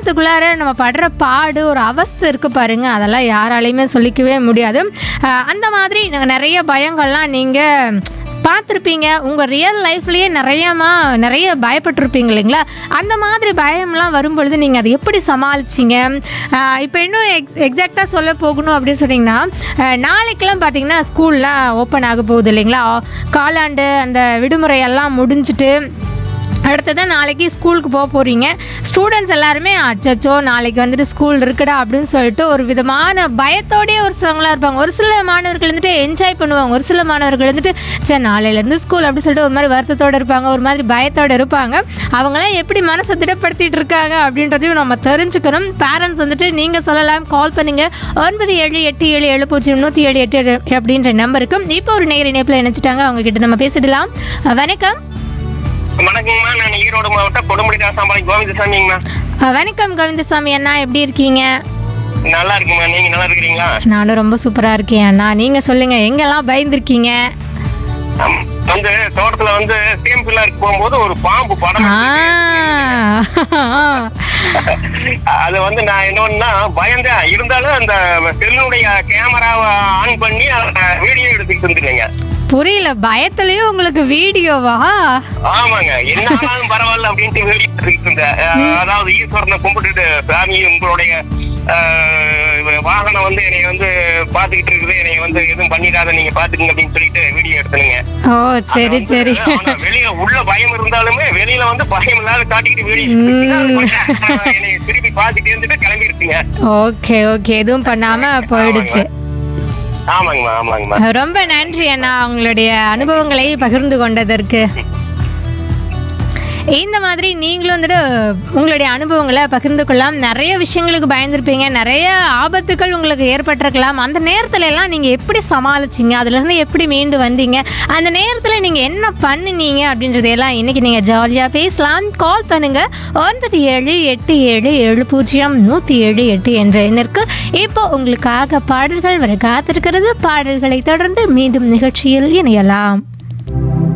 தூங்குறதுக்குள்ளார நம்ம படுற பாடு ஒரு அவஸ்தை இருக்கு பாருங்க அதெல்லாம் யாராலையுமே சொல்லிக்கவே முடியாது அஹ் அந்த மாதிரி நிறைய பயங்கள்லாம் நீங்கள் பார்த்துருப்பீங்க உங்கள் ரியல் லைஃப்லேயே நிறையமா நிறைய பயப்பட்டிருப்பீங்க இல்லைங்களா அந்த மாதிரி பயம்லாம் வரும்பொழுது நீங்கள் அதை எப்படி சமாளிச்சிங்க இப்போ இன்னும் எக்ஸ் எக்ஸாக்டாக சொல்ல போகணும் அப்படின்னு சொன்னீங்கன்னா அஹ், நாளைக்கெல்லாம் பார்த்தீங்கன்னா ஸ்கூல்லாம் ஓப்பன் ஆக போகுது இல்லைங்களா காலாண்டு அந்த விடுமுறை எல்லாம் முடிஞ்சிட்டு அடுத்ததான் நாளைக்கு ஸ்கூலுக்கு போக போகிறீங்க ஸ்டூடெண்ட்ஸ் எல்லாருமே அச்சச்சோ நாளைக்கு வந்துட்டு ஸ்கூல் இருக்குடா அப்படின்னு சொல்லிட்டு ஒரு விதமான பயத்தோடயே ஒரு சிலவங்களாம் இருப்பாங்க ஒரு சில மாணவர்கள் வந்துட்டு என்ஜாய் பண்ணுவாங்க ஒரு சில மாணவர்கள் வந்துட்டு சே நாளையிலேருந்து ஸ்கூல் அப்படின்னு சொல்லிட்டு ஒரு மாதிரி வருத்தத்தோடு இருப்பாங்க ஒரு மாதிரி பயத்தோடு இருப்பாங்க அவங்களாம் எப்படி மனசை திடப்படுத்திட்டு இருக்காங்க அப்படின்றதையும் நம்ம தெரிஞ்சுக்கணும் பேரண்ட்ஸ் வந்துட்டு நீங்கள் சொல்லலாம் கால் பண்ணுங்க ஒன்பது ஏழு எட்டு ஏழு ஏழு பூஜ்ஜியம் நூற்றி ஏழு எட்டு ஏழு அப்படின்ற நம்பருக்கும் இப்போ ஒரு நேர இணைப்பில் இணைச்சிட்டாங்க அவங்க கிட்ட நம்ம பேசிடலாம் வணக்கம் வணக்கங்கம்மா நான் ஈரோடு மாவட்டம் கொடுமுடி ராசாம்பாளையம் கோவிந்தசாமிங்கம்மா அஹ் வணக்கம் கோவிந்தசாமி அண்ணா எப்படி இருக்கீங்க நல்லா இருக்குமா நீங்க நல்லா இருக்கிறீங்களா நானும் ரொம்ப சூப்பரா இருக்கேன் அண்ணா நீங்க சொல்லுங்க எங்கெல்லாம் பயந்துருக்கீங்க ஆம். வந்து தோட்டத்துல வந்து சேம் பிள்ளாருக்கு போகும்போது ஒரு பாம்பு படம் ஆ. அது வந்து நான் என்னன்னா பயந்தேன் இருந்தாலும் அந்த செல்லுடைய கேமராவை ஆன் பண்ணி வீடியோ எடுத்துக்கிட்டு இருந்துருங்க புரியல பயத்துலயும் உங்களுக்கு வீடியோவா ஆமாங்க என்ன ஆனாலும் பரவாயில்ல அப்படின்ட்டு வீடியோ எடுத்துக்கிட்டு இருந்தேன் அஹ், அதாவது ஈஸ்வரனை கும்பிட்டுட்டு சாமி உங்களுடைய அஹ், வாகனம் வந்து என்னை வந்து பாத்துக்கிட்டு இருக்குது என்னை வந்து எதுவும் பண்ணிடாத நீங்க பாத்துக்கங்க அப்படின்னு சொல்லிட்டு வீடியோ எடுத்துனுங்க ஓ சரி சரி ஆனா வெளியில உள்ள பயம் இருந்தாலுமே வெளியில வந்து பயம் இல்லாத காட்டிக்கிட்டு வீடியோ என்னை திருப்பி பாத்துட்டு இருந்துட்டு கிளம்பி இருக்குங்க ஓகே ஓகே எதுவும் பண்ணாம போயிடுச்சு ஆமாங்கம்மா ஆமாங்கம்மா ரொம்ப நன்றி அண்ணா உங்களுடைய அனுபவங்களை பகிர்ந்து கொண்டதற்கு இந்த மாதிரி நீங்களும் வந்துட்டு உங்களுடைய அனுபவங்களை பகிர்ந்து கொள்ளலாம் நிறைய விஷயங்களுக்கு பயந்துருப்பீங்க நிறைய ஆபத்துக்கள் உங்களுக்கு ஏற்பட்டிருக்கலாம் அந்த நேரத்துல எல்லாம் நீங்கள் எப்படி சமாளிச்சிங்க அதுலேருந்து எப்படி மீண்டு வந்தீங்க அந்த நேரத்தில் நீங்கள் என்ன பண்ணுனீங்க அப்படின்றதையெல்லாம் இன்னைக்கு நீங்கள் ஜாலியாக பேசலாம் கால் பண்ணுங்க ஒன்பது ஏழு எட்டு ஏழு ஏழு பூஜ்ஜியம் நூற்றி ஏழு எட்டு என்ற எண்ணிற்கு இப்போ உங்களுக்காக பாடல்கள் வர காத்திருக்கிறது பாடல்களை தொடர்ந்து மீண்டும் நிகழ்ச்சியில் இணையலாம்